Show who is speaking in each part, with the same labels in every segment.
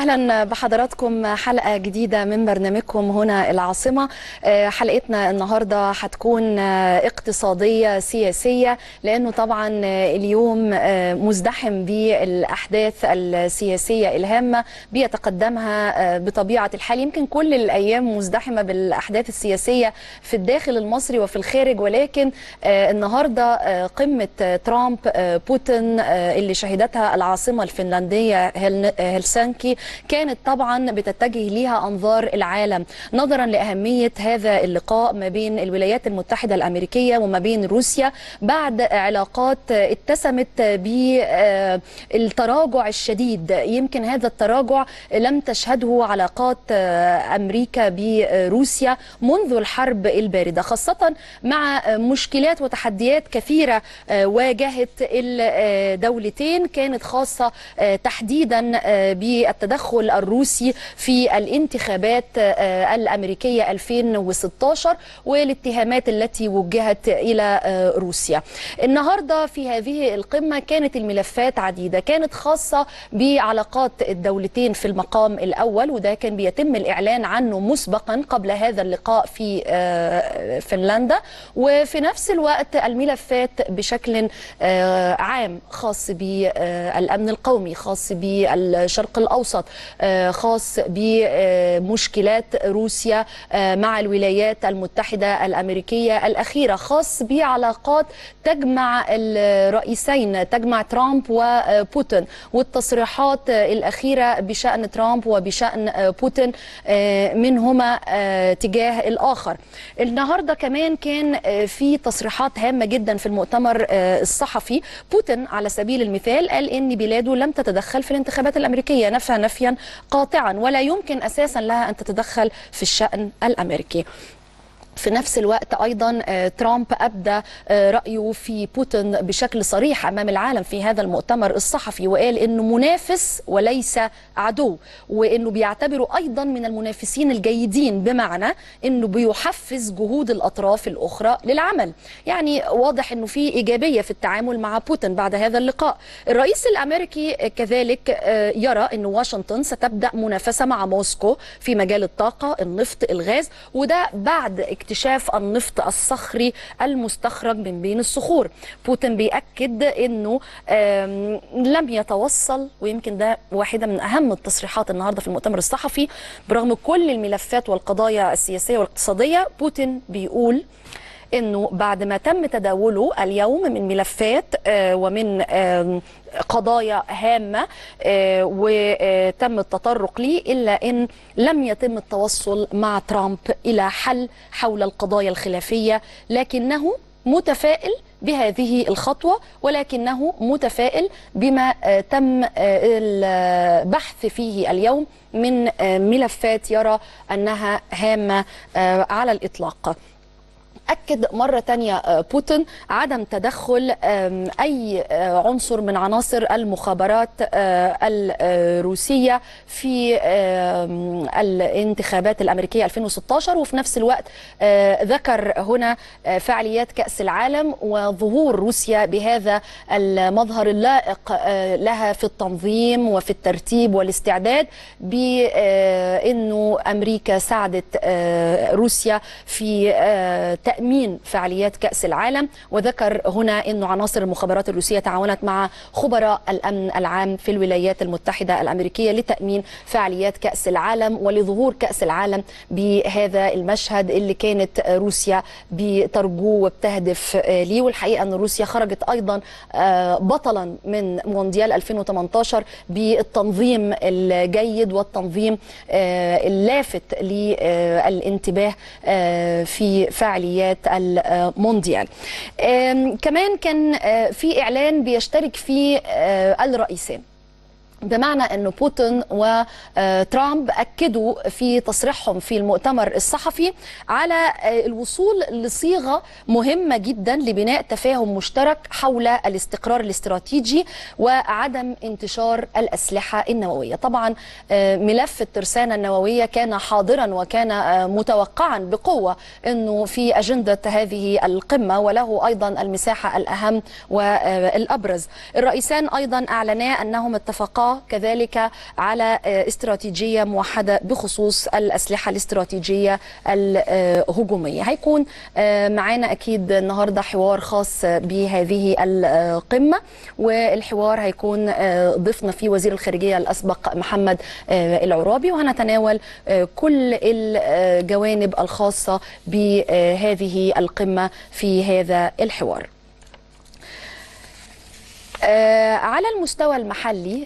Speaker 1: اهلا بحضراتكم حلقه جديده من برنامجكم هنا العاصمه حلقتنا النهارده هتكون اقتصاديه سياسيه لانه طبعا اليوم مزدحم بالاحداث السياسيه الهامه بيتقدمها بطبيعه الحال يمكن كل الايام مزدحمه بالاحداث السياسيه في الداخل المصري وفي الخارج ولكن النهارده قمه ترامب بوتين اللي شهدتها العاصمه الفنلنديه هلسنكي كانت طبعا بتتجه ليها انظار العالم نظرا لاهميه هذا اللقاء ما بين الولايات المتحده الامريكيه وما بين روسيا بعد علاقات اتسمت بالتراجع الشديد يمكن هذا التراجع لم تشهده علاقات امريكا بروسيا منذ الحرب البارده خاصه مع مشكلات وتحديات كثيره واجهت الدولتين كانت خاصه تحديدا بالتدخل الروسي في الانتخابات الامريكيه 2016 والاتهامات التي وجهت الى روسيا. النهارده في هذه القمه كانت الملفات عديده، كانت خاصه بعلاقات الدولتين في المقام الاول وده كان بيتم الاعلان عنه مسبقا قبل هذا اللقاء في فنلندا وفي نفس الوقت الملفات بشكل عام خاص بالامن القومي خاص بالشرق الاوسط خاص بمشكلات روسيا مع الولايات المتحده الامريكيه الاخيره خاص بعلاقات تجمع الرئيسين تجمع ترامب وبوتين والتصريحات الاخيره بشان ترامب وبشان بوتين منهما تجاه الاخر النهارده كمان كان في تصريحات هامه جدا في المؤتمر الصحفي بوتين على سبيل المثال قال ان بلاده لم تتدخل في الانتخابات الامريكيه نفى نفيا قاطعا ولا يمكن اساسا لها ان تتدخل في الشان الامريكي في نفس الوقت ايضا ترامب ابدى رايه في بوتين بشكل صريح امام العالم في هذا المؤتمر الصحفي وقال انه منافس وليس عدو وانه بيعتبره ايضا من المنافسين الجيدين بمعنى انه بيحفز جهود الاطراف الاخرى للعمل يعني واضح انه في ايجابيه في التعامل مع بوتين بعد هذا اللقاء الرئيس الامريكي كذلك يرى ان واشنطن ستبدا منافسه مع موسكو في مجال الطاقه النفط الغاز وده بعد اكتشاف النفط الصخري المستخرج من بين الصخور بوتين بيأكد أنه لم يتوصل ويمكن ده واحدة من أهم التصريحات النهاردة في المؤتمر الصحفي برغم كل الملفات والقضايا السياسية والاقتصادية بوتين بيقول انه بعد ما تم تداوله اليوم من ملفات ومن قضايا هامه وتم التطرق ليه الا ان لم يتم التوصل مع ترامب الى حل حول القضايا الخلافيه لكنه متفائل بهذه الخطوه ولكنه متفائل بما تم البحث فيه اليوم من ملفات يرى انها هامه على الاطلاق. أكد مرة تانية بوتين عدم تدخل أي عنصر من عناصر المخابرات الروسية في الانتخابات الأمريكية 2016 وفي نفس الوقت ذكر هنا فعاليات كأس العالم وظهور روسيا بهذا المظهر اللائق لها في التنظيم وفي الترتيب والاستعداد بأنه أمريكا ساعدت روسيا في تأمين فعاليات كأس العالم وذكر هنا أن عناصر المخابرات الروسية تعاونت مع خبراء الأمن العام في الولايات المتحدة الأمريكية لتأمين فعاليات كأس العالم ولظهور كأس العالم بهذا المشهد اللي كانت روسيا بترجوه وبتهدف ليه والحقيقة أن روسيا خرجت أيضا بطلا من مونديال 2018 بالتنظيم الجيد والتنظيم اللافت للانتباه في فعاليات المونديال كمان كان في إعلان بيشترك فيه الرئيسين بمعنى أن بوتين وترامب أكدوا في تصريحهم في المؤتمر الصحفي على الوصول لصيغة مهمة جدا لبناء تفاهم مشترك حول الاستقرار الاستراتيجي وعدم انتشار الأسلحة النووية طبعا ملف الترسانة النووية كان حاضرا وكان متوقعا بقوة أنه في أجندة هذه القمة وله أيضا المساحة الأهم والأبرز الرئيسان أيضا أعلنا أنهم اتفقا والاتفاق كذلك على استراتيجية موحدة بخصوص الأسلحة الاستراتيجية الهجومية هيكون معانا أكيد النهاردة حوار خاص بهذه القمة والحوار هيكون ضيفنا فيه وزير الخارجية الأسبق محمد العرابي وهنتناول كل الجوانب الخاصة بهذه القمة في هذا الحوار على المستوى المحلي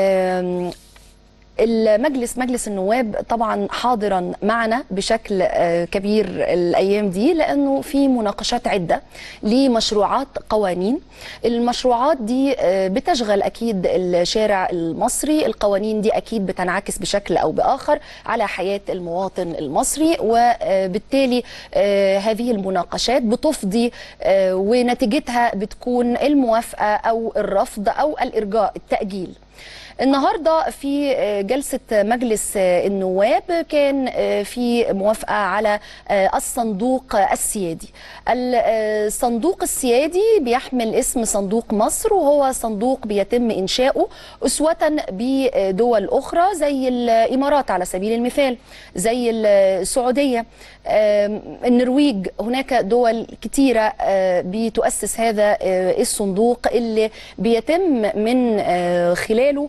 Speaker 1: المجلس مجلس النواب طبعا حاضرا معنا بشكل كبير الايام دي لانه في مناقشات عده لمشروعات قوانين المشروعات دي بتشغل اكيد الشارع المصري القوانين دي اكيد بتنعكس بشكل او باخر على حياه المواطن المصري وبالتالي هذه المناقشات بتفضي ونتيجتها بتكون الموافقه او الرفض او الارجاء التاجيل النهارده في جلسه مجلس النواب كان في موافقه على الصندوق السيادي. الصندوق السيادي بيحمل اسم صندوق مصر وهو صندوق بيتم انشاؤه اسوه بدول اخرى زي الامارات على سبيل المثال، زي السعوديه، النرويج، هناك دول كثيره بتؤسس هذا الصندوق اللي بيتم من خلاله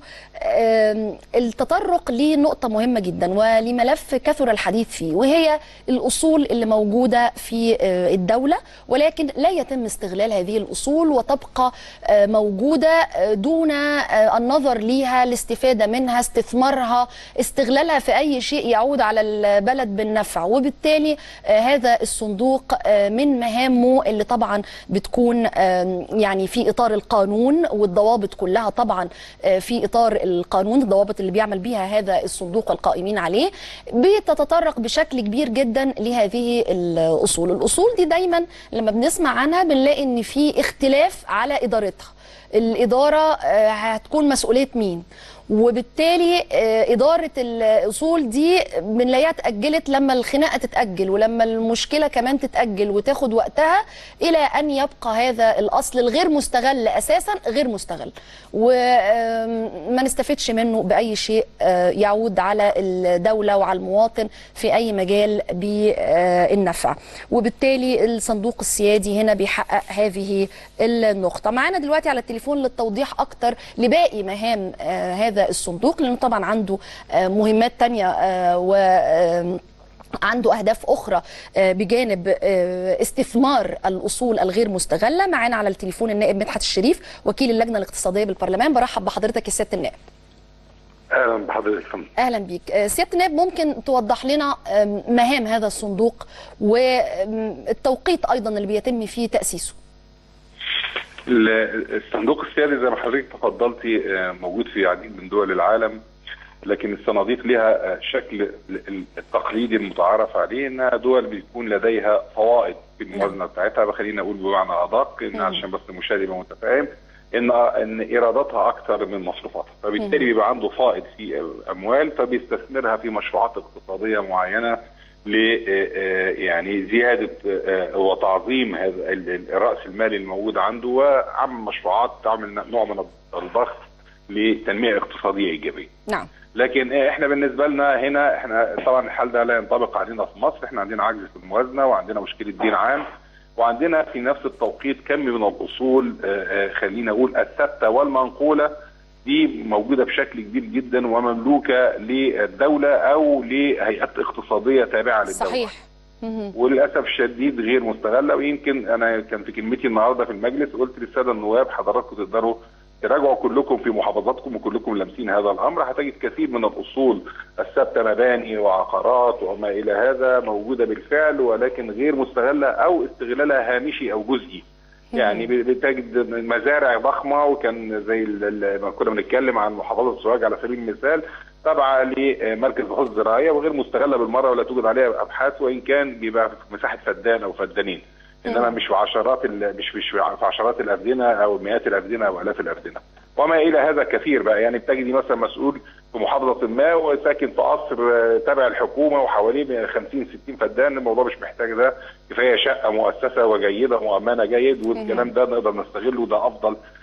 Speaker 1: التطرق لنقطة مهمة جدا ولملف كثر الحديث فيه وهي الأصول اللي موجودة في الدولة ولكن لا يتم استغلال هذه الأصول وتبقى موجودة دون النظر ليها الاستفادة منها استثمارها استغلالها في أي شيء يعود على البلد بالنفع وبالتالي هذا الصندوق من مهامه اللي طبعا بتكون يعني في إطار القانون والضوابط كلها طبعا في إطار القانون الضوابط اللي بيعمل بيها هذا الصندوق القائمين عليه بتتطرق بشكل كبير جدا لهذه الاصول الاصول دي دايما لما بنسمع عنها بنلاقي ان في اختلاف على ادارتها الاداره هتكون مسؤوليه مين وبالتالي إدارة الأصول دي بنلاقيها اتأجلت لما الخناقة تتأجل ولما المشكلة كمان تتأجل وتاخد وقتها إلى أن يبقى هذا الأصل الغير مستغل أساسا غير مستغل وما نستفدش منه بأي شيء يعود على الدولة وعلى المواطن في أي مجال بالنفع وبالتالي الصندوق السيادي هنا بيحقق هذه النقطة معنا دلوقتي على التليفون للتوضيح أكتر لباقي مهام هذا هذا الصندوق لانه طبعا عنده مهمات تانية و عنده اهداف اخرى بجانب استثمار الاصول الغير مستغله معانا على التليفون النائب مدحت الشريف وكيل اللجنه الاقتصاديه بالبرلمان برحب بحضرتك يا سياده النائب
Speaker 2: اهلا بحضرتك
Speaker 1: اهلا بيك سياده النائب ممكن توضح لنا مهام هذا الصندوق والتوقيت ايضا اللي بيتم فيه تاسيسه
Speaker 2: الصندوق السيادي زي ما حضرتك تفضلتي موجود في عديد من دول العالم لكن الصناديق لها شكل التقليدي المتعارف عليه انها دول بيكون لديها فوائد في الموازنه بتاعتها خلينا اقول بمعنى ادق ان عشان بس المشاهد يبقى متفاهم ان ان ايراداتها اكثر من مصروفاتها فبالتالي بيبقى عنده فائض في اموال فبيستثمرها في مشروعات اقتصاديه معينه ل يعني زياده وتعظيم هذا الراس المالي الموجود عنده وعمل مشروعات تعمل نوع من الضغط لتنميه اقتصاديه ايجابيه.
Speaker 1: نعم.
Speaker 2: لكن احنا بالنسبه لنا هنا احنا طبعا الحال ده لا ينطبق علينا في مصر، احنا عندنا عجز في الموازنه وعندنا مشكله دين عام وعندنا في نفس التوقيت كم من الاصول خلينا اقول الثابته والمنقوله دي موجوده بشكل كبير جدا ومملوكه للدوله او لهيئات اقتصاديه تابعه للدوله.
Speaker 1: صحيح.
Speaker 2: وللاسف الشديد غير مستغله ويمكن انا كان في كلمتي النهارده في المجلس قلت للساده النواب حضراتكم تقدروا تراجعوا كلكم في محافظاتكم وكلكم لامسين هذا الامر هتجد كثير من الاصول الثابته مباني وعقارات وما الى هذا موجوده بالفعل ولكن غير مستغله او استغلالها هامشي او جزئي. يعني بتجد مزارع ضخمه وكان زي ما كنا بنتكلم عن محافظه سوهاج على سبيل المثال تابعه لمركز بحوث الزراعيه وغير مستغله بالمره ولا توجد عليها ابحاث وان كان بيبقى في مساحه فدان او فدانين انما مش في عشرات مش مش في عشرات الافدنه او مئات الافدنه او الاف الافدنه وما الى هذا كثير بقى يعني بتجدي مثلا مسؤول في محافظه ما وساكن في قصر تابع الحكومه وحواليه 50 60 فدان الموضوع مش محتاج ده كفايه شقه مؤسسه وجيده مؤمنه جيد والكلام ده نقدر نستغله وده افضل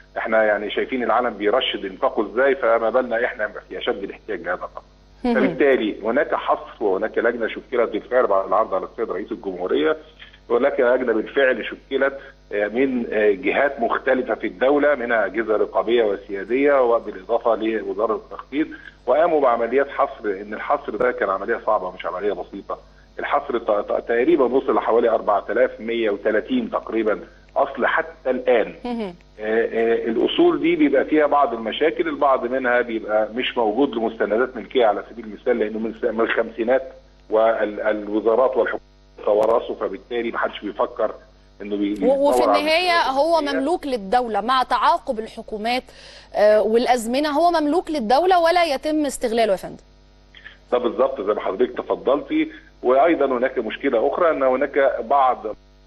Speaker 2: احنا يعني شايفين العالم بيرشد انفاقه ازاي فما بالنا احنا في اشد الاحتياج لهذا الامر. فبالتالي هناك حصر وهناك لجنه شكلت بالفعل بعد العرض على السيد رئيس الجمهوريه وهناك لجنه بالفعل شكلت من جهات مختلفه في الدوله منها اجهزه رقابيه وسياديه وبالاضافه لوزاره التخطيط وقاموا بعمليات حصر ان الحصر ده كان عمليه صعبه مش عمليه بسيطه. الحصر تقريبا وصل لحوالي 4130 تقريبا اصل حتى الان آآ آآ الاصول دي بيبقى فيها بعض المشاكل البعض منها بيبقى مش موجود لمستندات ملكيه على سبيل المثال لانه من من الخمسينات والوزارات والحكومات توارثوا فبالتالي ما حدش بيفكر انه بي
Speaker 1: وفي النهايه هو مملوك للدوله مع تعاقب الحكومات والازمنه هو مملوك للدوله ولا يتم استغلاله يا فندم
Speaker 2: ده بالظبط زي ما حضرتك تفضلتي وايضا هناك مشكله اخرى ان هناك بعض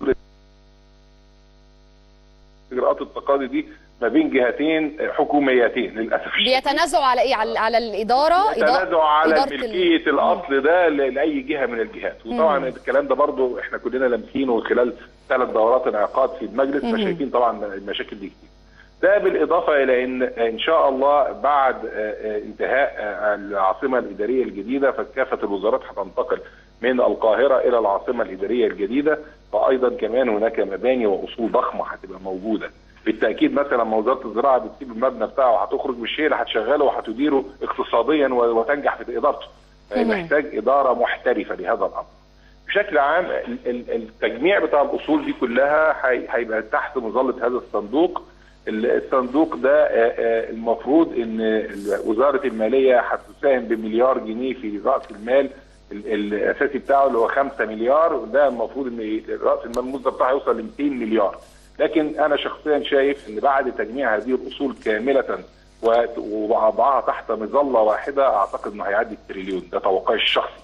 Speaker 2: اجراءات التقاضي دي ما بين جهتين حكوميتين للاسف
Speaker 1: بيتنازعوا على ايه على, على الاداره
Speaker 2: بيتنازعوا على ملكيه ال... الاصل ده لاي جهه من الجهات وطبعا مم. الكلام ده برضو احنا كلنا لامسينه خلال ثلاث دورات انعقاد في المجلس فشايفين طبعا المشاكل دي كتير ده بالاضافه الى ان ان شاء الله بعد انتهاء العاصمه الاداريه الجديده فكافه الوزارات هتنتقل من القاهره الى العاصمه الاداريه الجديده فايضا كمان هناك مباني واصول ضخمه هتبقى موجوده بالتاكيد مثلا لما وزاره الزراعه بتسيب المبنى بتاعه وهتخرج مش هي اللي هتشغله وهتديره اقتصاديا وتنجح في ادارته محتاج اداره محترفه لهذا الامر بشكل عام التجميع بتاع الاصول دي كلها هيبقى تحت مظله هذا الصندوق الصندوق ده المفروض ان وزاره الماليه هتساهم بمليار جنيه في راس المال الاساسي بتاعه اللي هو 5 مليار وده المفروض ان راس المال المصدر بتاعه يوصل ل 200 مليار لكن انا شخصيا شايف ان بعد تجميع هذه الاصول كامله ووضعها تحت مظله واحده اعتقد انه هيعدي التريليون ده توقعي الشخصي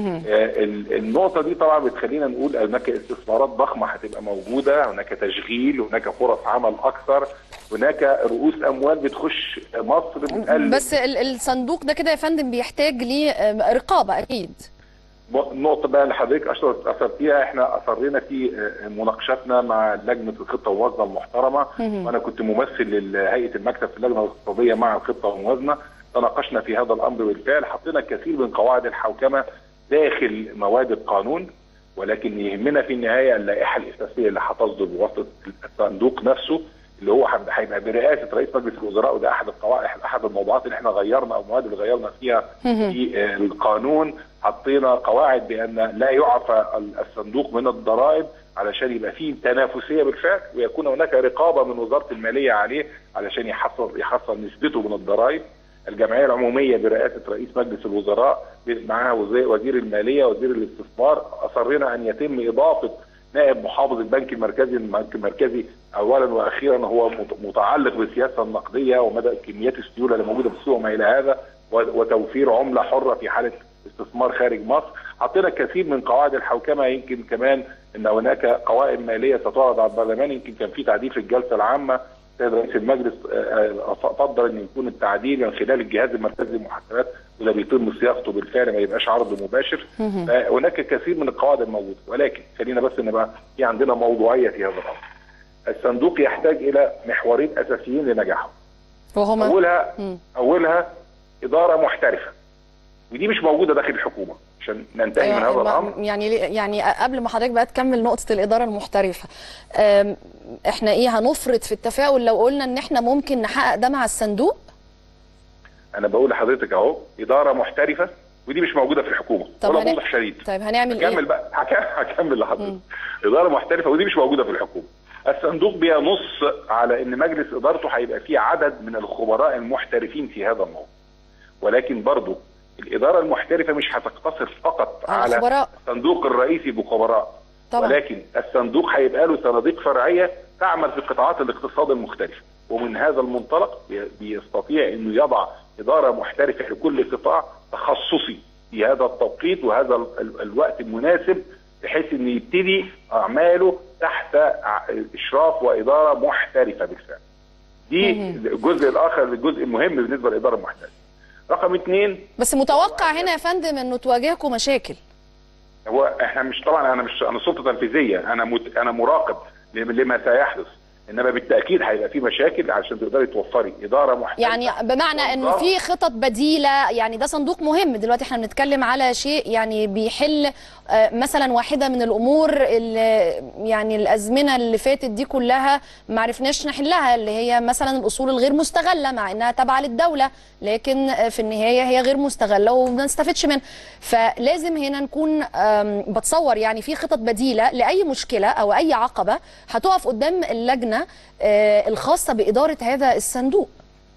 Speaker 2: النقطة دي طبعا بتخلينا نقول هناك استثمارات ضخمة هتبقى موجودة، هناك تشغيل، هناك فرص عمل أكثر، هناك رؤوس أموال بتخش مصر
Speaker 1: بتقلل بس الصندوق ده كده يا فندم بيحتاج لرقابة أكيد.
Speaker 2: النقطة بقى اللي حضرتك أثرتيها احنا أصرينا في مناقشاتنا مع لجنة الخطة والموازنة المحترمة وأنا كنت ممثل لهيئة المكتب في اللجنة الاقتصادية مع الخطة والموازنة تناقشنا في هذا الأمر بالفعل حطينا كثير من قواعد الحوكمة داخل مواد القانون ولكن يهمنا في النهايه اللائحه الاساسيه اللي هتصدر بواسطه الصندوق نفسه اللي هو هيبقى برئاسه رئيس مجلس الوزراء وده احد القواعد احد الموضوعات اللي احنا غيرنا او المواد اللي غيرنا فيها في القانون حطينا قواعد بان لا يعفى الصندوق من الضرائب علشان يبقى فيه تنافسيه بالفعل ويكون هناك رقابه من وزاره الماليه عليه علشان يحصل يحصل نسبته من الضرائب الجمعيه العموميه برئاسه رئيس مجلس الوزراء معها وزير الماليه وزير الاستثمار اصرنا ان يتم اضافه نائب محافظ البنك المركزي البنك المركزي اولا واخيرا هو متعلق بالسياسه النقديه ومدى كميات السيوله اللي موجوده في السوق وما الى هذا وتوفير عمله حره في حاله استثمار خارج مصر حطينا كثير من قواعد الحوكمه يمكن كمان ان هناك قوائم ماليه ستعرض على البرلمان يمكن كان في تعديل في الجلسه العامه السيد رئيس المجلس فضل ان يكون التعديل من خلال الجهاز المركزي للمحاسبات وده بيتم صياغته بالفعل ما يبقاش عرض مباشر هناك كثير من القواعد الموجوده ولكن خلينا بس نبقى في عندنا موضوعيه في هذا الامر الصندوق يحتاج الى محورين اساسيين لنجاحه
Speaker 1: وهما
Speaker 2: اولها م. اولها اداره محترفه ودي مش موجوده داخل الحكومه عشان ننتهي أيوة من هذا الامر
Speaker 1: يعني يعني قبل ما حضرتك بقى تكمل نقطه الاداره المحترفه احنا ايه هنفرط في التفاؤل لو قلنا ان احنا ممكن نحقق ده مع الصندوق
Speaker 2: انا بقول لحضرتك اهو اداره محترفه ودي مش موجوده في الحكومه
Speaker 1: طب
Speaker 2: ولا
Speaker 1: هن...
Speaker 2: موضح شديد
Speaker 1: طيب هنعمل
Speaker 2: هكمل
Speaker 1: ايه
Speaker 2: بقى هكمل لحضرتك اداره محترفه ودي مش موجوده في الحكومه الصندوق بينص على ان مجلس ادارته هيبقى فيه عدد من الخبراء المحترفين في هذا الموضوع ولكن برضه الاداره المحترفه مش هتقتصر فقط
Speaker 1: على,
Speaker 2: على
Speaker 1: خبراء.
Speaker 2: الصندوق الرئيسي بخبراء
Speaker 1: طبعا.
Speaker 2: ولكن الصندوق هيبقى له صناديق فرعيه تعمل في قطاعات الاقتصاد المختلفه ومن هذا المنطلق بيستطيع انه يضع اداره محترفه لكل قطاع تخصصي في هذا التوقيت وهذا ال الوقت المناسب بحيث انه يبتدي اعماله تحت اشراف واداره محترفه بالفعل. دي الجزء الاخر الجزء المهم بالنسبه للاداره المحترفه. رقم اثنين
Speaker 1: بس متوقع هنا يا فندم انه تواجهكم مشاكل
Speaker 2: هو احنا مش طبعا انا مش انا سلطه تنفيذيه انا مت انا مراقب لما سيحدث انما بالتاكيد هيبقى في مشاكل عشان تقدري توفري اداره محترفه
Speaker 1: يعني بمعنى انه في خطط بديله يعني ده صندوق مهم دلوقتي احنا بنتكلم على شيء يعني بيحل مثلا واحده من الامور اللي يعني الازمنه اللي فاتت دي كلها ما عرفناش نحلها اللي هي مثلا الاصول الغير مستغله مع انها تابعه للدوله لكن في النهايه هي غير مستغله وما نستفدش منها فلازم هنا نكون بتصور يعني في خطط بديله لاي مشكله او اي عقبه هتقف قدام اللجنه الخاصه باداره هذا الصندوق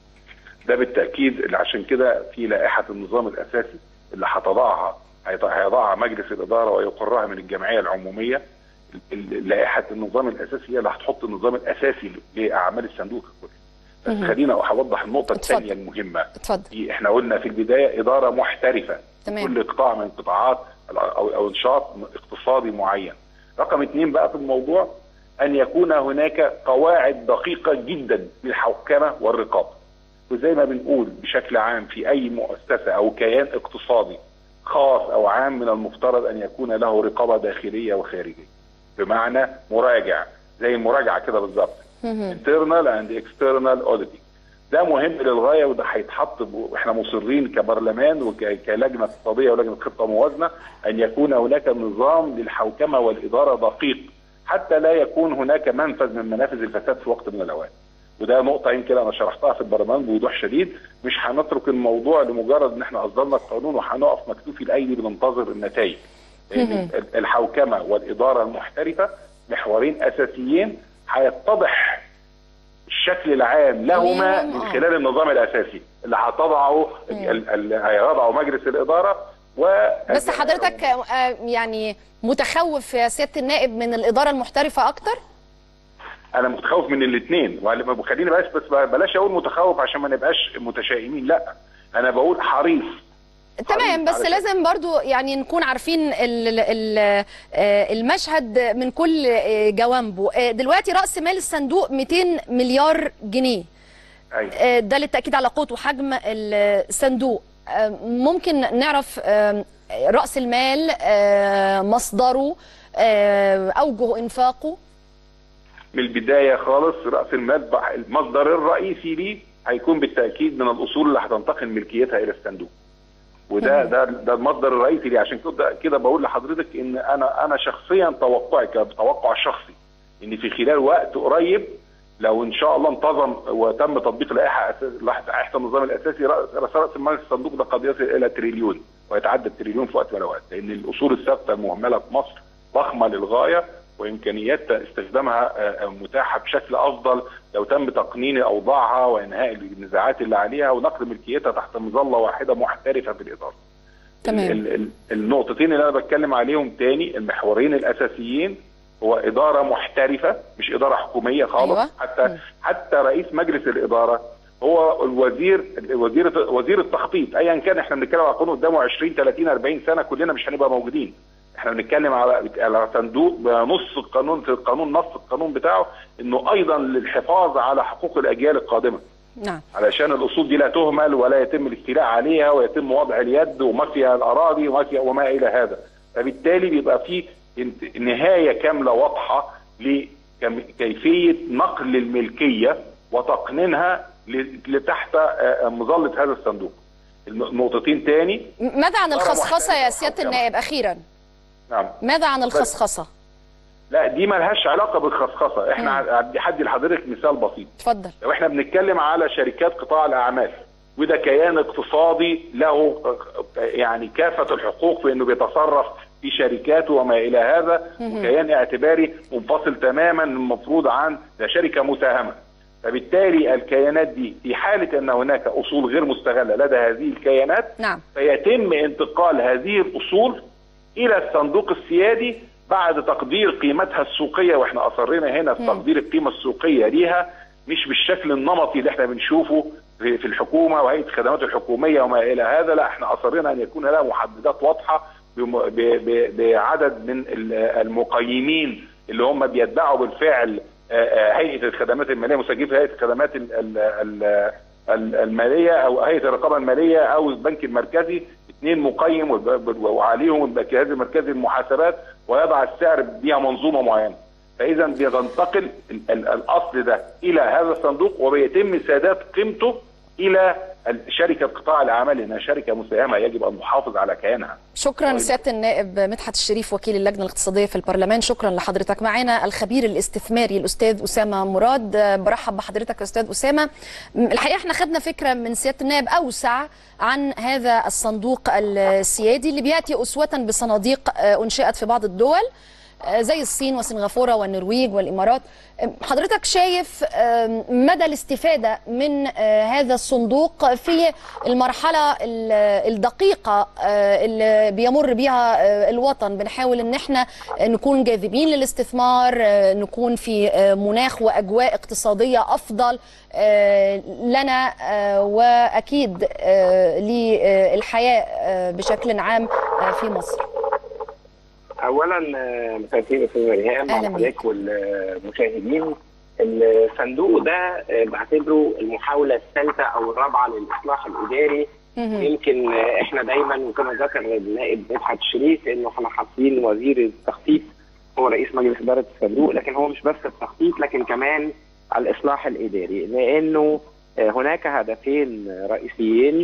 Speaker 2: ده بالتاكيد عشان كده في لائحه النظام الاساسي اللي هتضعها هيضعها مجلس الاداره ويقرها من الجمعيه العموميه لائحه النظام الاساسي هي اللي هتحط النظام الاساسي لاعمال الصندوق الكلي بس خلينا اوضح النقطه الثانيه المهمه
Speaker 1: اتفضل
Speaker 2: احنا قلنا في البدايه اداره محترفه
Speaker 1: تمام.
Speaker 2: كل قطاع من قطاعات او او نشاط اقتصادي معين رقم اثنين بقى في الموضوع ان يكون هناك قواعد دقيقه جدا للحوكمه والرقابه وزي ما بنقول بشكل عام في اي مؤسسه او كيان اقتصادي خاص او عام من المفترض ان يكون له رقابه داخليه وخارجيه بمعنى مراجع زي المراجعه كده بالظبط internal and external auditing ده مهم للغايه وده هيتحط واحنا مصرين كبرلمان وكلجنه اقتصاديه ولجنه خطه موازنه ان يكون هناك نظام للحوكمه والاداره دقيق حتى لا يكون هناك منفذ من منافذ الفساد في وقت من الاوقات وده نقطة يمكن أنا شرحتها في البرلمان بوضوح شديد مش هنترك الموضوع لمجرد إن إحنا أصدرنا القانون وهنقف مكتوفي الأيدي بننتظر النتائج. لأن الحوكمة والإدارة المحترفة محورين أساسيين هيتضح الشكل العام لهما من خلال النظام الأساسي اللي هتضعه اللي هيضعه مجلس الإدارة و
Speaker 1: بس حضرتك يعني متخوف يا سيادة النائب من الإدارة المحترفة أكتر؟
Speaker 2: انا متخوف من الاثنين خليني بس بس بلاش اقول متخوف عشان ما نبقاش متشائمين لا انا بقول حريص
Speaker 1: تمام بس لازم برضو يعني نكون عارفين المشهد من كل جوانبه دلوقتي راس مال الصندوق 200 مليار جنيه
Speaker 2: أيوة.
Speaker 1: ده للتاكيد على قوه وحجم الصندوق ممكن نعرف راس المال مصدره اوجه انفاقه
Speaker 2: من البدايه خالص راس المال المصدر الرئيسي ليه هيكون بالتاكيد من الاصول اللي هتنتقل ملكيتها الى الصندوق وده ده ده المصدر الرئيسي ليه عشان كده كده بقول لحضرتك ان انا انا شخصيا توقعي كتوقع شخصي ان في خلال وقت قريب لو ان شاء الله انتظم وتم تطبيق لائحه لائحه النظام الاساسي راس المال الصندوق ده قد يصل الى تريليون ويتعدى التريليون في وقت من الاوقات لان الاصول الثابته المهمله في مصر ضخمه للغايه وامكانيات استخدامها متاحه بشكل افضل لو تم تقنين اوضاعها وانهاء النزاعات اللي عليها ونقل ملكيتها تحت مظله واحده محترفه في الاداره.
Speaker 1: تمام.
Speaker 2: النقطتين اللي انا بتكلم عليهم تاني المحورين الاساسيين هو اداره محترفه مش اداره حكوميه خالص
Speaker 1: أيوة.
Speaker 2: حتى م. حتى رئيس مجلس الاداره هو الوزير وزير وزير التخطيط ايا كان احنا بنتكلم على قانون قدامه 20 30 40 سنه كلنا مش هنبقى موجودين. احنا بنتكلم على على صندوق نص القانون في القانون نص القانون بتاعه انه ايضا للحفاظ على حقوق الاجيال القادمه.
Speaker 1: نعم.
Speaker 2: علشان الاصول دي لا تهمل ولا يتم الاستيلاء عليها ويتم وضع اليد ومافيا الاراضي ومافيا وما الى هذا. فبالتالي بيبقى في نهايه كامله واضحه لكيفيه نقل الملكيه وتقنينها لتحت مظله هذا الصندوق. نقطتين تاني
Speaker 1: ماذا عن الخصخصه يا سياده النائب اخيرا؟
Speaker 2: نعم
Speaker 1: ماذا عن الخصخصه؟
Speaker 2: لا دي مالهاش علاقه بالخصخصه احنا هدي لحضرتك مثال بسيط
Speaker 1: اتفضل
Speaker 2: لو احنا بنتكلم على شركات قطاع الاعمال وده كيان اقتصادي له يعني كافه الحقوق في انه بيتصرف في شركاته وما الى هذا وكيان اعتباري منفصل تماما المفروض عن ده شركه مساهمه فبالتالي الكيانات دي في حاله ان هناك اصول غير مستغله لدى هذه الكيانات
Speaker 1: نعم.
Speaker 2: فيتم انتقال هذه الاصول الى الصندوق السيادي بعد تقدير قيمتها السوقيه واحنا اصرينا هنا في تقدير القيمه السوقيه ليها مش بالشكل النمطي اللي احنا بنشوفه في الحكومه وهيئه الخدمات الحكوميه وما الى هذا لا احنا اصرينا ان يكون لها محددات واضحه بعدد من المقيمين اللي هم بيتبعوا بالفعل هيئه الخدمات الماليه مسجلين في هيئه الخدمات الماليه او هيئه الرقابه الماليه او البنك المركزي اثنين مقيم وعليهم الجهاز المركزي للمحاسبات ويضع السعر بيها منظومه معينه. فاذا بينتقل الاصل ده الى هذا الصندوق وبيتم سداد قيمته الى شركه قطاع الاعمال انها شركه مساهمه يجب ان نحافظ على كيانها.
Speaker 1: شكرا سياده النائب مدحت الشريف وكيل اللجنه الاقتصاديه في البرلمان شكرا لحضرتك معنا الخبير الاستثماري الاستاذ اسامه مراد برحب بحضرتك استاذ اسامه الحقيقه احنا خدنا فكره من سياده النائب اوسع عن هذا الصندوق السيادي اللي بياتي اسوه بصناديق انشئت في بعض الدول زي الصين وسنغافوره والنرويج والامارات حضرتك شايف مدى الاستفاده من هذا الصندوق في المرحله الدقيقه اللي بيمر بها الوطن بنحاول ان احنا نكون جاذبين للاستثمار نكون في مناخ واجواء اقتصاديه افضل لنا واكيد للحياه بشكل عام في مصر
Speaker 3: اولا مساء الخير استاذ ريهام على حضرتك والمشاهدين الصندوق ده بعتبره المحاوله الثالثه او الرابعه للاصلاح الاداري يمكن احنا دايما وكما ذكر النائب مدحت الشريف انه احنا حاطين وزير التخطيط هو رئيس مجلس اداره الصندوق لكن هو مش بس التخطيط لكن كمان الاصلاح الاداري لانه هناك هدفين رئيسيين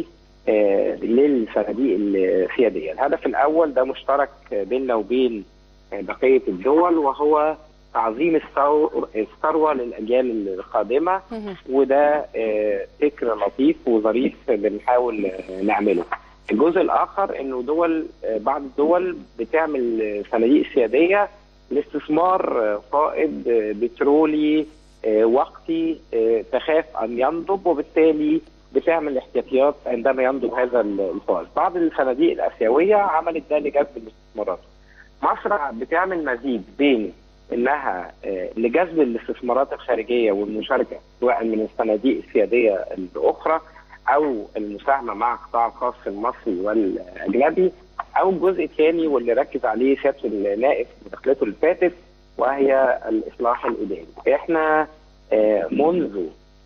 Speaker 3: للصناديق السياديه، الهدف الاول ده مشترك بيننا وبين بقيه الدول وهو تعظيم الثروه للاجيال القادمه وده فكر لطيف وظريف بنحاول نعمله. الجزء الاخر انه دول بعض الدول بتعمل صناديق سياديه لاستثمار فائض بترولي وقتي تخاف ان ينضب وبالتالي بتعمل احتياطيات عندما ينضج هذا الفائض. بعض الصناديق الاسيويه عملت ده لجذب الاستثمارات. مصر بتعمل مزيج بين انها لجذب الاستثمارات الخارجيه والمشاركه سواء من الصناديق السياديه الاخرى او المساهمه مع القطاع الخاص المصري والاجنبي او الجزء الثاني واللي ركز عليه سياده النائب في مداخلته اللي فاتت وهي الاصلاح الاداري. احنا منذ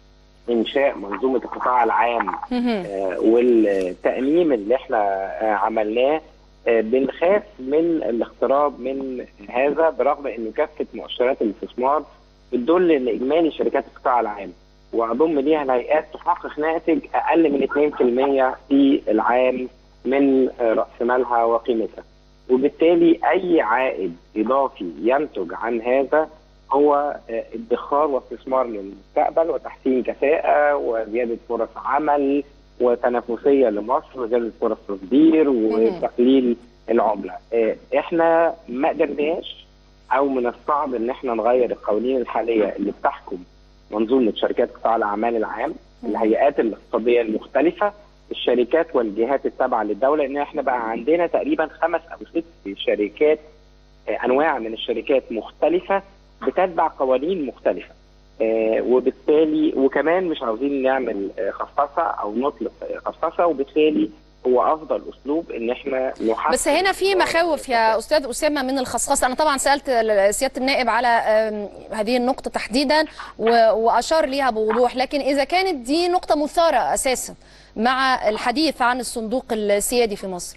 Speaker 3: انشاء منظومه القطاع العام آه والتاميم اللي احنا آه عملناه آه بنخاف من الاقتراب من هذا برغم ان كافه مؤشرات الاستثمار بتدل ان اجمالي شركات القطاع العام واضم ليها الهيئات تحقق ناتج اقل من 2% في العام من راس مالها وقيمتها وبالتالي اي عائد اضافي ينتج عن هذا هو ادخار واستثمار للمستقبل وتحسين كفاءة وزيادة فرص عمل وتنافسية لمصر وزيادة فرص تصدير وتقليل العملة احنا ما قدرناش او من الصعب ان احنا نغير القوانين الحالية اللي بتحكم منظومة شركات قطاع الاعمال العام الهيئات الاقتصادية المختلفة الشركات والجهات التابعة للدولة ان احنا بقى عندنا تقريبا خمس او ست شركات انواع من الشركات مختلفة بتتبع قوانين مختلفة آه وبالتالي وكمان مش عاوزين نعمل آه خصصة او نطلق آه خصصة وبالتالي هو افضل اسلوب ان احنا نحقق
Speaker 1: بس هنا في مخاوف يا استاذ اسامه من الخصخصه انا طبعا سالت سياده النائب على هذه النقطه تحديدا واشار ليها بوضوح لكن اذا كانت دي نقطه مثاره اساسا مع الحديث عن الصندوق السيادي في مصر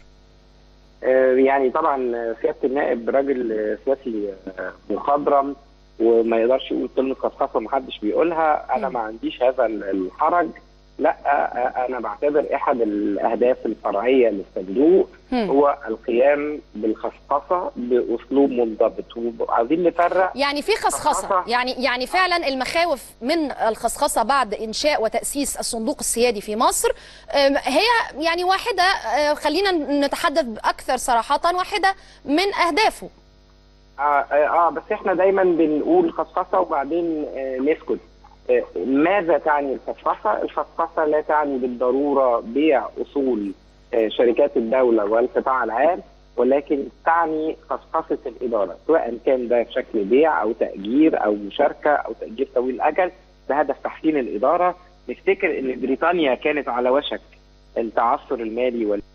Speaker 3: يعني طبعا سياده النائب راجل سياسي مخضرم وما يقدرش يقول كلمه خصخصه ومحدش بيقولها انا ما عنديش هذا الحرج لا انا بعتبر احد الاهداف الفرعيه للصندوق هو القيام بالخصخصه باسلوب منضبط وعايزين نفرق
Speaker 1: يعني في خصخصه يعني يعني فعلا المخاوف من الخصخصه بعد انشاء وتاسيس الصندوق السيادي في مصر هي يعني واحده خلينا نتحدث اكثر صراحه واحده من اهدافه
Speaker 3: اه اه بس احنا دايما بنقول خصخصه وبعدين آه نسكت ماذا تعني الخصخصة؟ الخصخصة لا تعني بالضرورة بيع أصول شركات الدولة والقطاع العام ولكن تعني خصخصة الإدارة سواء كان ده بشكل بيع أو تأجير أو مشاركة أو تأجير طويل الأجل بهدف تحسين الإدارة نفتكر أن بريطانيا كانت على وشك التعثر المالي وال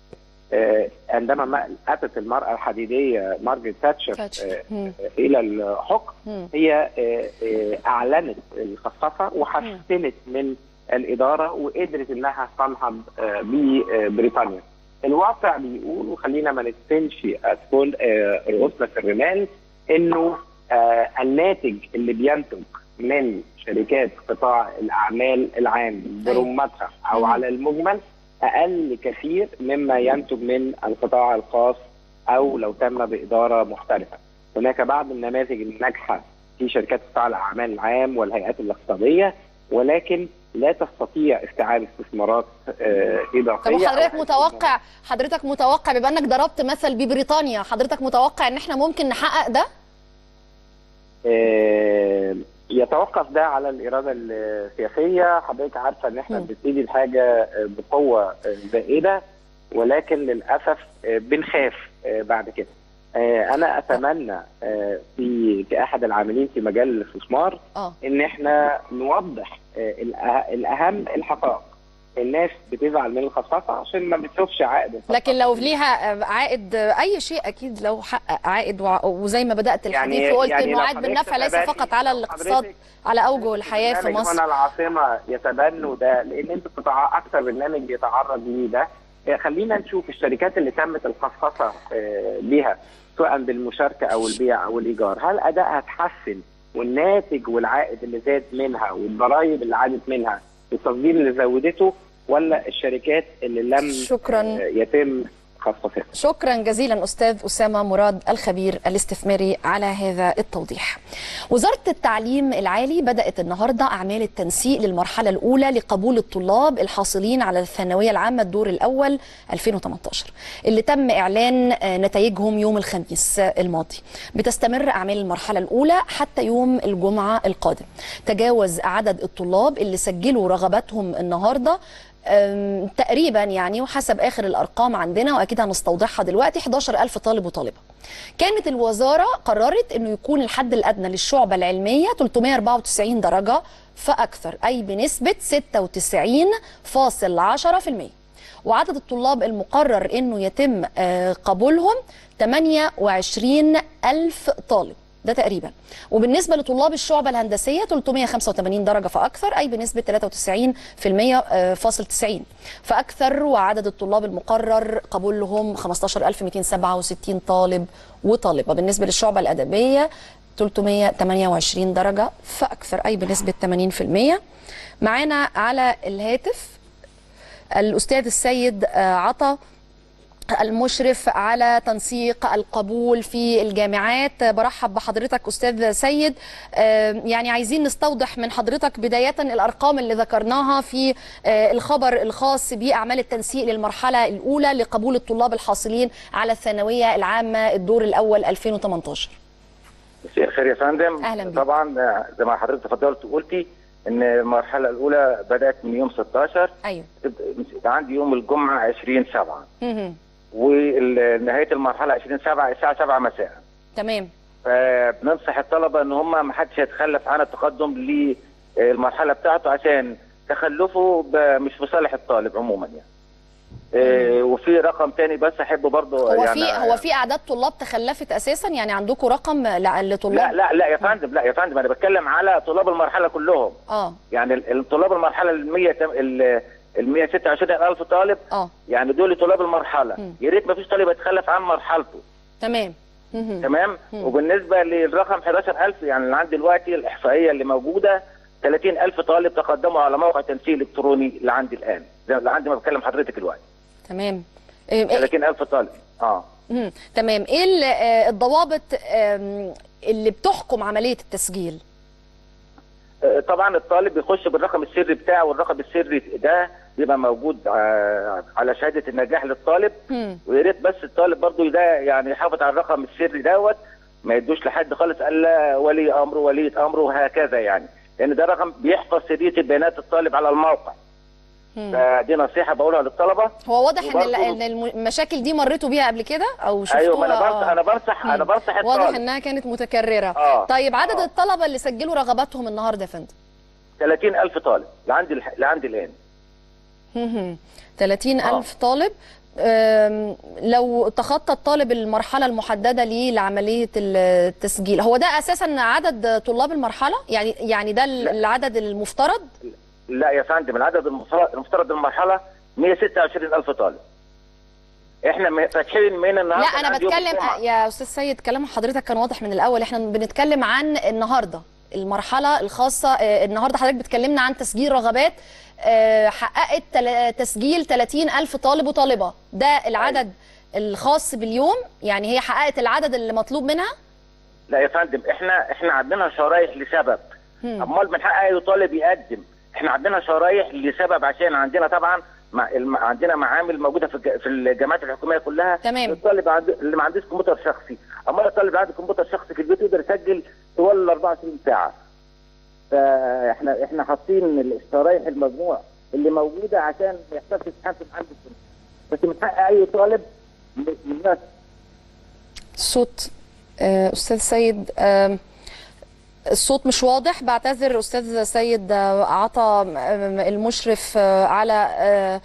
Speaker 3: عندما اتت المراه الحديديه مارجريت تاتشر الى الحكم هي اعلنت الخصخصه وحسنت من الاداره وقدرت انها تنهض ببريطانيا. الواقع بيقول وخلينا ما نتفنش اطفال رؤوسنا في الرمال انه آه الناتج اللي بينتج من شركات قطاع الاعمال العام برمتها او
Speaker 1: مم.
Speaker 3: على المجمل اقل كثير مما ينتج من القطاع الخاص او لو تم باداره محترفه. هناك بعض النماذج الناجحه في شركات قطاع الاعمال العام والهيئات الاقتصاديه ولكن لا تستطيع استيعاب استثمارات آه، اضافيه
Speaker 1: طب
Speaker 3: أو
Speaker 1: حضرتك
Speaker 3: حجم
Speaker 1: متوقع حضرتك متوقع بما انك ضربت مثل ببريطانيا حضرتك متوقع ان احنا ممكن نحقق ده
Speaker 3: آه، يتوقف ده على الاراده السياسيه حضرتك عارفه ان احنا
Speaker 1: مم.
Speaker 3: بنبتدي الحاجه آه، بقوه آه، زائده ولكن للاسف آه، بنخاف آه، بعد كده آه، انا اتمنى آه، في كاحد العاملين في مجال الاستثمار
Speaker 1: اه
Speaker 3: ان احنا نوضح آه، الأه- الاهم الحقائق الناس بتزعل من الخصاصه عشان ما بتشوفش عائد الخصاصة.
Speaker 1: لكن لو ليها عائد اي شيء اكيد لو حقق عائد وع- وزي ما بدات الحديث وقلت
Speaker 3: يعني
Speaker 1: انه
Speaker 3: لو
Speaker 1: عائد
Speaker 3: حضرتك
Speaker 1: بالنفع ليس
Speaker 3: تتبني-
Speaker 1: فقط على
Speaker 3: لو
Speaker 1: الاقتصاد
Speaker 3: حضرتك
Speaker 1: على اوجه الحياه في
Speaker 3: برنامج
Speaker 1: مصر
Speaker 3: هنا العاصمه يتبنوا ده لان انت قطاع اكثر برنامج بيتعرض ليه ده آه، خلينا نشوف الشركات اللي تمت الخصخصه آه، ليها سواء بالمشاركه او البيع او الايجار هل ادائها اتحسن والناتج والعائد اللي زاد منها والضرائب اللي عادت منها والتصدير اللي زودته ولا الشركات اللي لم
Speaker 1: شكراً.
Speaker 3: آه، يتم خصصها
Speaker 1: شكرا جزيلا استاذ اسامه مراد الخبير الاستثماري على هذا التوضيح. وزاره التعليم العالي بدات النهارده اعمال التنسيق للمرحله الاولى لقبول الطلاب الحاصلين على الثانويه العامه الدور الاول 2018 اللي تم اعلان آه، نتائجهم يوم الخميس آه، الماضي. بتستمر اعمال المرحله الاولى حتى يوم الجمعه القادم. تجاوز عدد الطلاب اللي سجلوا رغباتهم النهارده أم، تقريبا يعني وحسب اخر الارقام عندنا واكيد هنستوضحها دلوقتي 11000 طالب وطالبه. كانت الوزاره قررت انه يكون الحد الادنى للشعبه العلميه 394 درجه فاكثر اي بنسبه 96.10%. وعدد الطلاب المقرر انه يتم آه، قبولهم 28 ألف طالب ده تقريبا وبالنسبه لطلاب الشعبه الهندسيه 385 درجه فاكثر اي بنسبه 93% آه، فاصل 90 فاكثر وعدد الطلاب المقرر قبولهم 15267 طالب وطالبه بالنسبه للشعبه الادبيه 328 درجه فاكثر اي بنسبه 80% معانا على الهاتف الاستاذ السيد آه، عطا المشرف على تنسيق القبول في الجامعات برحب بحضرتك استاذ سيد آه، يعني عايزين نستوضح من حضرتك بدايه الارقام اللي ذكرناها في آه، الخبر الخاص باعمال التنسيق للمرحله الاولى لقبول الطلاب الحاصلين على الثانويه العامه الدور الاول 2018
Speaker 4: مساء الخير يا فندم
Speaker 1: أهلاً بيك.
Speaker 4: طبعا آه، زي ما حضرتك تفضلت وقلتي ان المرحله الاولى بدات من يوم 16
Speaker 1: ايوه
Speaker 4: تبدأ عندي يوم الجمعه 20 7
Speaker 1: مهم.
Speaker 4: ونهايه المرحله 20 7 الساعه 7 مساء
Speaker 1: تمام
Speaker 4: فبننصح الطلبه ان هم ما حدش يتخلف عن التقدم للمرحله بتاعته عشان تخلفه ب- مش في صالح الطالب عموما يعني آه، وفي رقم تاني بس احب برضه
Speaker 1: هو
Speaker 4: يعني
Speaker 1: في هو في اعداد طلاب تخلفت اساسا يعني عندكم رقم ل-
Speaker 4: لا
Speaker 1: لطلاب
Speaker 4: لا لا يا فندم لا يا فندم انا بتكلم على طلاب المرحله كلهم
Speaker 1: اه
Speaker 4: يعني ال- الطلاب المرحله ال 100 ال ال 126000 طالب
Speaker 1: اه
Speaker 4: يعني دول طلاب المرحله
Speaker 1: مم.
Speaker 4: يا ريت ما فيش طالب يتخلف عن مرحلته
Speaker 1: تمام مهم.
Speaker 4: تمام
Speaker 1: مم.
Speaker 4: وبالنسبه للرقم 11000 يعني اللي عندي دلوقتي الاحصائيه اللي موجوده 30000 طالب تقدموا على موقع تنسيق الكتروني اللي عندي الان زي اللي عندي ما بكلم حضرتك دلوقتي
Speaker 1: تمام إيه- إيه-
Speaker 4: 30000 طالب اه
Speaker 1: مم. تمام ايه ال- آه، الضوابط آم، اللي بتحكم عمليه التسجيل
Speaker 4: آه، طبعا الطالب بيخش بالرقم السري بتاعه والرقم السري ده بيبقى موجود آه، على شهاده النجاح للطالب
Speaker 1: مم.
Speaker 4: ويا ريت بس الطالب برضه ده يعني يحافظ على الرقم السري دوت ما يدوش لحد خالص الا ولي امره ولية امره وهكذا يعني لان ده رقم بيحفظ سريه بيانات الطالب على الموقع
Speaker 1: مم.
Speaker 4: فدي نصيحه بقولها للطلبه
Speaker 1: هو واضح ان ال-
Speaker 4: وبرضه-
Speaker 1: ان الم- المشاكل دي مريتوا بيها قبل كده او شفتوها
Speaker 4: ايوه ما انا بنصح
Speaker 1: آه.
Speaker 4: انا بنصح انا
Speaker 1: مم.
Speaker 4: بنصح
Speaker 1: واضح
Speaker 4: الطالب
Speaker 1: انها كانت متكرره
Speaker 4: آه.
Speaker 1: طيب عدد
Speaker 4: آه.
Speaker 1: الطلبه اللي سجلوا رغباتهم النهارده يا فندم
Speaker 4: 30000 طالب لعندي الح... لعندي الان
Speaker 1: مهم. 30 ألف طالب أم، لو تخطى الطالب المرحلة المحددة ليه لعملية التسجيل هو ده أساسا عدد طلاب المرحلة يعني يعني ده ال-
Speaker 4: لا.
Speaker 1: العدد المفترض
Speaker 4: لا يا فندم العدد المفترض المفترض المرحله 126000 طالب احنا فاتحين من النهارده
Speaker 1: لا انا بتكلم يا استاذ سيد كلام حضرتك كان واضح من الاول احنا بنتكلم عن النهارده المرحله الخاصه النهارده حضرتك بتكلمنا عن تسجيل رغبات حققت تسجيل 30 ألف طالب وطالبة ده العدد الخاص باليوم يعني هي حققت العدد اللي مطلوب منها
Speaker 4: لا يا فندم احنا احنا عندنا شرايح لسبب امال من حق اي طالب يقدم احنا عندنا شرايح لسبب عشان عندنا طبعا مع عندنا معامل موجوده في في الجامعات الحكوميه كلها
Speaker 1: تمام
Speaker 4: الطالب عند... اللي ما عندوش كمبيوتر شخصي اما الطالب اللي عنده كمبيوتر شخصي في البيت يقدر يسجل طوال ال 24 ساعه فاحنا احنا حاطين الشرايح المجموع اللي موجوده عشان ما يحصلش امتحان في عنده بس من حق اي طالب الناس
Speaker 1: الصوت استاذ سيد الصوت مش واضح بعتذر استاذ سيد عطا المشرف على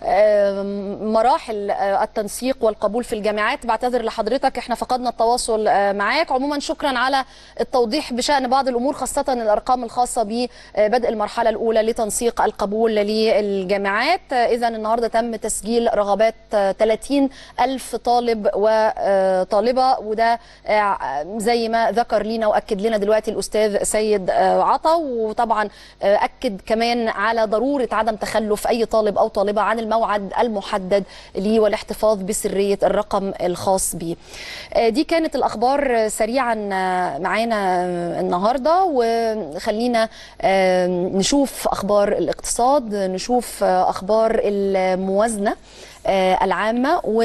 Speaker 1: مراحل التنسيق والقبول في الجامعات بعتذر لحضرتك احنا فقدنا التواصل معاك عموما شكرا على التوضيح بشان بعض الامور خاصه الارقام الخاصه ببدء المرحله الاولى لتنسيق القبول للجامعات اذا النهارده تم تسجيل رغبات 30 الف طالب وطالبه وده زي ما ذكر لينا واكد لنا دلوقتي الاستاذ سيد عطا وطبعا اكد كمان على ضروره عدم تخلف اي طالب او طالبه عن الموعد المحدد ليه والاحتفاظ بسرية الرقم الخاص به دي كانت الأخبار سريعا معانا النهاردة وخلينا نشوف أخبار الاقتصاد نشوف أخبار الموازنة العامة و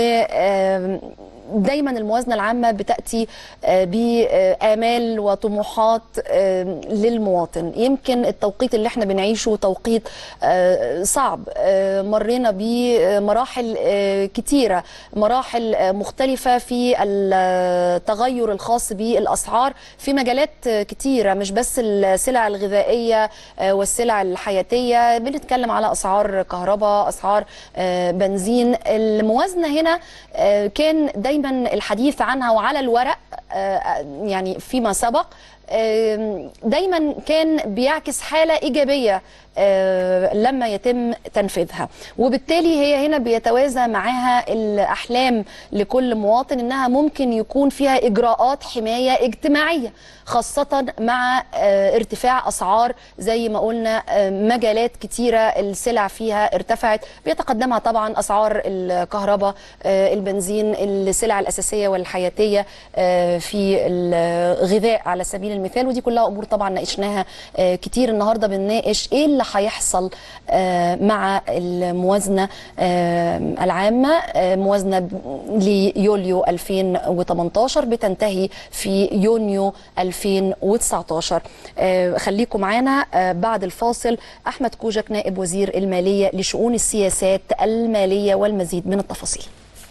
Speaker 1: دايما الموازنه العامه بتاتي بامال وطموحات للمواطن يمكن التوقيت اللي احنا بنعيشه توقيت صعب مرينا بمراحل كتيره مراحل مختلفه في التغير الخاص بالاسعار في مجالات كتيره مش بس السلع الغذائيه والسلع الحياتيه بنتكلم على اسعار كهرباء اسعار بنزين الموازنه هنا كان دايما دايما الحديث عنها وعلى الورق يعني فيما سبق دايما كان بيعكس حالة إيجابية لما يتم تنفيذها وبالتالي هي هنا بيتوازى معاها الأحلام لكل مواطن إنها ممكن يكون فيها إجراءات حماية اجتماعية خاصة مع ارتفاع أسعار زي ما قلنا مجالات كتيرة السلع فيها ارتفعت بيتقدمها طبعا أسعار الكهرباء البنزين السلع الأساسية والحياتية في الغذاء على سبيل المثال ودي كلها أمور طبعا ناقشناها كتير النهاردة بنناقش إيه اللي هيحصل مع الموازنة العامة موازنة ليوليو 2018 بتنتهي في يونيو 2019 خليكم معانا بعد الفاصل أحمد كوجك نائب وزير المالية لشؤون السياسات المالية والمزيد من التفاصيل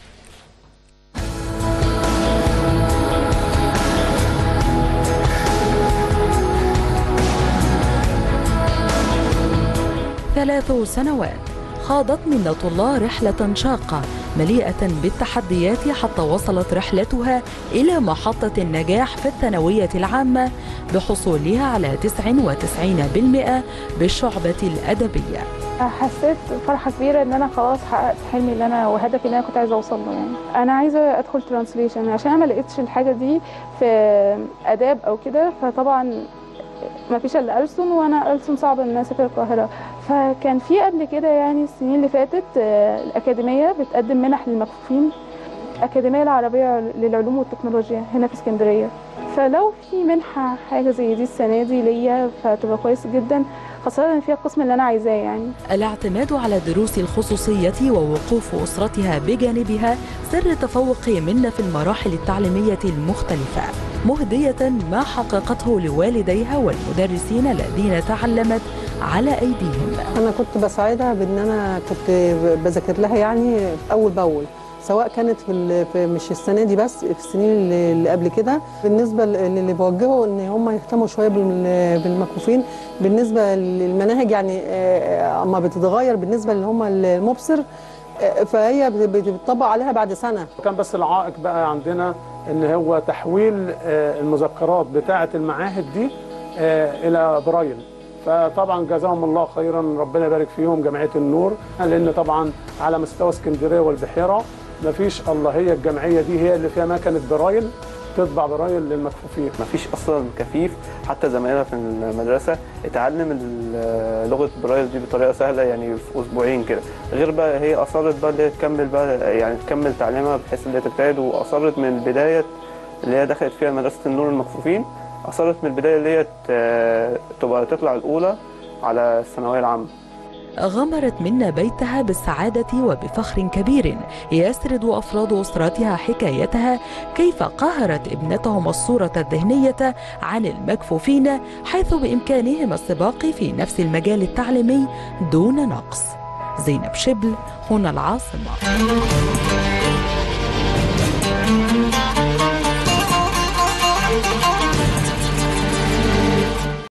Speaker 5: ثلاث سنوات خاضت منة الله رحلة شاقة مليئة بالتحديات حتى وصلت رحلتها إلى محطة النجاح في الثانوية العامة بحصولها على 99% بالشعبة الأدبية
Speaker 6: حسيت فرحة كبيرة إن أنا خلاص حققت حلمي اللي أنا وهدفي اللي أنا كنت عايزة أوصل له يعني أنا عايزة أدخل ترانسليشن عشان أنا ما لقيتش الحاجة دي في آداب أو كده فطبعا ما فيش الا ألسن وانا ألسن صعب ان انا اسافر القاهره فكان في قبل كده يعني السنين اللي فاتت الاكاديميه بتقدم منح للمكفوفين الاكاديميه العربيه للعلوم والتكنولوجيا هنا في اسكندريه فلو في منحه حاجه زي دي السنه دي ليا فتبقى كويس جدا خاصة فيها القسم اللي أنا عايزاه يعني
Speaker 5: الاعتماد على الدروس الخصوصية ووقوف أسرتها بجانبها سر تفوق منا في المراحل التعليمية المختلفة مهدية ما حققته لوالديها والمدرسين الذين تعلمت على أيديهم
Speaker 7: أنا كنت بساعدها بأن أنا كنت بذاكر لها يعني أول بأول سواء كانت في, في مش السنه دي بس في السنين اللي قبل كده بالنسبه اللي بوجهه ان هم يهتموا شويه بالمكفوفين بالنسبه للمناهج يعني اما بتتغير بالنسبه اللي هم المبصر فهي بتطبق عليها بعد سنه
Speaker 8: كان بس العائق بقى عندنا ان هو تحويل المذكرات بتاعه المعاهد دي الى برايل فطبعا جزاهم الله خيرا ربنا يبارك فيهم جمعيه النور لان طبعا على مستوى اسكندريه والبحيره مفيش الله هي الجمعيه دي هي اللي فيها مكنه برايل تطبع برايل للمكفوفين
Speaker 9: مفيش اصلا كفيف حتى زمايلنا في المدرسه اتعلم ال- لغه برايل دي بطريقه سهله يعني في اسبوعين كده غير بقى هي اصرت بقى اللي هي تكمل بقى يعني تكمل تعليمها بحيث ان هي تجتهد واصرت من البدايه اللي هي دخلت فيها مدرسه النور المكفوفين اصرت من البدايه اللي هي ت- تبقى تطلع الاولى على الثانويه العامه
Speaker 5: غمرت منا بيتها بالسعادة وبفخر كبير يسرد أفراد أسرتها حكايتها كيف قهرت ابنتهم الصورة الذهنية عن المكفوفين حيث بإمكانهم السباق في نفس المجال التعليمي دون نقص زينب شبل هنا العاصمة